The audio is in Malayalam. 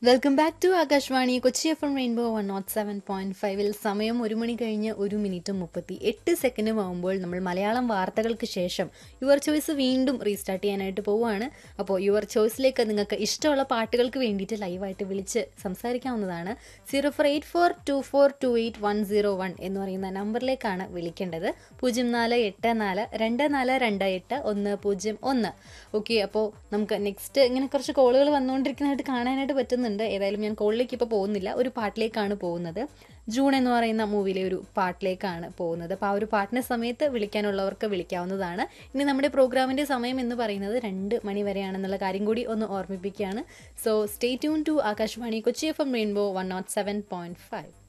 welcome back to Akashvani Kochi F M rainbow one nought seven point ഫൈവിൽ സമയം ഒരു മണി കഴിഞ്ഞ് ഒരു മിനിറ്റും മുപ്പത്തി എട്ട് സെക്കൻഡും ആകുമ്പോൾ നമ്മൾ മലയാളം വാർത്തകൾക്ക് ശേഷം യുവർ ചോയ്സ് വീണ്ടും റീസ്റ്റാർട്ട് ചെയ്യാനായിട്ട് പോവുകയാണ് അപ്പോൾ യുവർ ചോയ്സിലേക്ക് നിങ്ങൾക്ക് ഇഷ്ടമുള്ള പാട്ടുകൾക്ക് വേണ്ടിയിട്ട് ലൈവായിട്ട് വിളിച്ച് സംസാരിക്കാവുന്നതാണ് zero four eight four two four two eight one zero one എന്ന് പറയുന്ന നമ്പറിലേക്കാണ് വിളിക്കേണ്ടത് പൂജ്യം നാല് എട്ട് നാല് രണ്ട് നാല് രണ്ട് എട്ട് ഒന്ന് പൂജ്യം ഒന്ന് ഓക്കെ അപ്പോൾ നമുക്ക് നെക്സ്റ്റ് ഇങ്ങനെ കുറച്ച് കോളുകൾ വന്നുകൊണ്ടിരിക്കുന്നതായിട്ട് കാണാനായിട്ട് പറ്റുന്നുണ്ട് ഏതായാലും ഞാൻ കോളിലേക്ക് ഇപ്പോൾ പോകുന്നില്ല ഒരു പാട്ടിലേക്കാണ് പോകുന്നത് ജൂൺ എന്ന് പറയുന്ന മൂവിയിലെ ഒരു പാട്ടിലേക്കാണ് പോകുന്നത് അപ്പോൾ ആ ഒരു പാട്ടിൻ്റെ സമയത്ത് വിളിക്കാനുള്ളവർക്ക് വിളിക്കാവുന്നതാണ് ഇനി നമ്മുടെ പ്രോഗ്രാമിൻ്റെ സമയം എന്ന് പറയുന്നത് രണ്ട് മണി വരെയാണെന്നുള്ള കാര്യം കൂടി ഒന്ന് ഓർമ്മിപ്പിക്കുകയാണ് so stay tune to Akashvani Kochi F M rainbow one nought seven point five